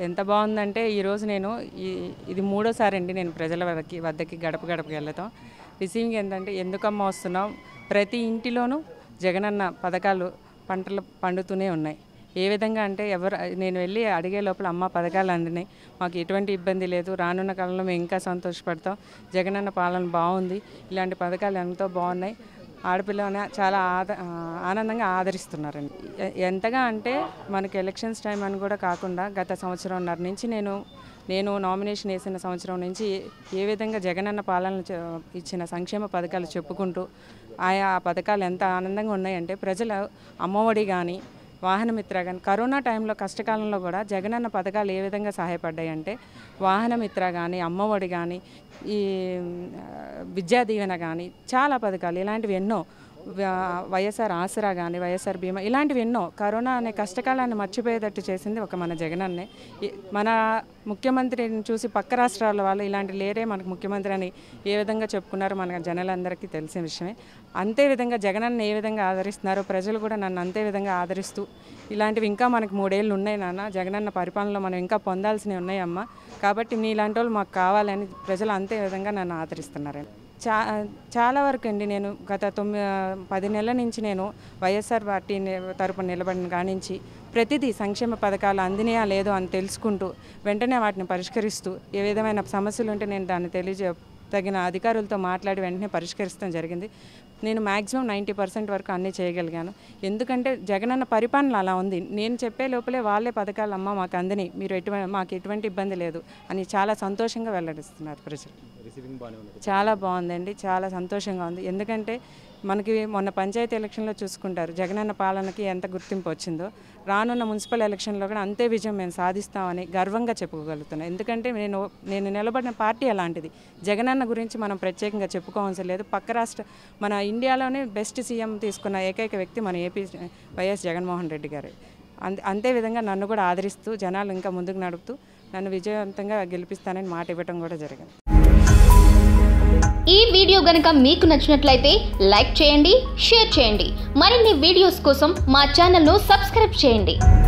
ఎంత బాగుందంటే ఈరోజు నేను ఈ ఇది మూడోసారి అండి నేను ప్రజల వద్దకి వద్దకి గడప గడపకి వెళ్తాం రిసీవింగ్ ఏంటంటే ఎందుకమ్మ వస్తున్నాం ప్రతి ఇంటిలోనూ జగనన్న పథకాలు పంటలు పండుతూనే ఉన్నాయి ఏ విధంగా అంటే ఎవరు నేను వెళ్ళి అడిగే లోపల అమ్మ పథకాలు అందినాయి మాకు ఎటువంటి ఇబ్బంది లేదు రానున్న కాలంలో మేము ఇంకా సంతోషపడతాం జగనన్న పాలన బాగుంది ఇలాంటి పథకాలు ఎంతో బాగున్నాయి ఆడపిల్లని చాలా ఆద ఆ, ఆనందంగా ఆదరిస్తున్నారండి ఎ- ఎంతగా అంటే మనకి ఎలక్షన్స్ టైం అని కూడా కాకుండా గత సంవత్సరంన్నర నుంచి నేను నేను నామినేషన్ వేసిన సంవత్సరం నుంచి ఏ- ఏ విధంగా జగనన్న పాలన చ- ఇచ్చిన సంక్షేమ పథకాలు చెప్పుకుంటూ ఆయా ఆ పథకాలు ఎంత ఆనందంగా ఉన్నాయంటే ప్రజల అమ్మఒడి కానీ వాహనమిత్ర కానీ కరోనా టైంలో కష్టకాలంలో కూడా జగనన్న పథకాలు ఏ విధంగా సహాయపడ్డాయి అంటే వాహనమిత్ర కానీ అమ్మఒడి కానీ ఈ ఆ, విద్యా దీవెన కానీ చాలా పథకాలు ఇలాంటివి ఎన్నో వా- వైఎస్ఆర్ ఆసరా కానీ వైఎస్ఆర్ బీమా ఇలాంటివి ఎన్నో కరోనా అనే కష్టకాలాన్ని మర్చిపోయేటట్టు చేసింది ఒక మన జగనన్నే ఈ- మన ముఖ్యమంత్రిని చూసి పక్క రాష్ట్రాల వాళ్ళు ఇలాంటి లేరే మనకు ముఖ్యమంత్రి అని ఏ విధంగా చెప్పుకున్నారో మన జనాలందరికీ తెలిసిన విషయమే అంతే విధంగా జగనన్న ఏ విధంగా ఆదరిస్తున్నారో ప్రజలు కూడా నన్ను అంతే విధంగా ఆదరిస్తూ ఇలాంటివి ఇంకా మనకు మూడేళ్ళు ఉన్నాయి నాన్న జగనన్న పరిపాలనలో మనం ఇంకా పొందాల్సినవి ఉన్నాయమ్మా కాబట్టి నీలాంటి వాళ్ళు మాకు కావాలని ప్రజలు అంతే విధంగా నన్ను ఆదరిస్తున్నారండి చా చాలా వరకు అండి నేను గత తొమ్మిది పది నెలల నుంచి నేను వైఎస్ఆర్ పార్టీ ని- తరపున నిలబడిన కానించి ప్రతిదీ సంక్షేమ పథకాలు అందినాయా లేదో అని తెలుసుకుంటూ వెంటనే వాటిని పరిష్కరిస్తూ ఏ విధమైన సమస్యలు ఉంటే నేను దాన్ని తెలియజే తగిన అధికారులతో మాట్లాడి వెంటనే పరిష్కరిస్తాం జరిగింది నేను మ్యాక్సిమం నైంటీ పర్సెంట్ వరకు అన్నీ చేయగలిగాను ఎందుకంటే జగనన్న పరిపాలన అలా ఉంది నేను చెప్పే లోపలే వాళ్ళే పథకాలు అమ్మ మాకు అందని మీరు ఎటువంటి మాకు ఎటువంటి ఇబ్బంది లేదు అని చాలా సంతోషంగా వెల్లడిస్తున్నారు ప్రజలు రిసీవింగ్ బాగానే ఉంది చాలా బాగుందండి చాలా సంతోషంగా ఉంది ఎందుకంటే మనకి మొన్న పంచాయతీ ఎలక్షన్లో చూసుకుంటారు జగనన్న పాలనకి ఎంత గుర్తింపు వచ్చిందో రానున్న మున్సిపల్ ఎలక్షన్లో కూడా అంతే విజయం మేము సాధిస్తామని గర్వంగా చెప్పుకోగలుగుతున్నాను ఎందుకంటే నేను నేను నిలబడిన పార్టీ అలాంటిది జగనన్న గురించి మనం ప్రత్యేకంగా చెప్పుకోవాల్సిన లేదు పక్క రాష్ట్ర మన ఇండియాలోనే బెస్ట్ సీఎం తీసుకున్న ఏకైక వ్యక్తి మన ఏపీ వైఎస్ జగన్మోహన్ రెడ్డి గారు అంతే అంతే విధంగా నన్ను కూడా ఆదరిస్తూ జనాలు ఇంకా ముందుకు నడుపుతూ నన్ను విజయవంతంగా గెలిపిస్తానని మాట ఇవ్వడం కూడా జరిగింది ఈ వీడియో గనుక మీకు నచ్చినట్లయితే లైక్ చేయండి షేర్ చేయండి మరిన్ని వీడియోస్ కోసం మా ఛానల్ను సబ్స్క్రైబ్ చేయండి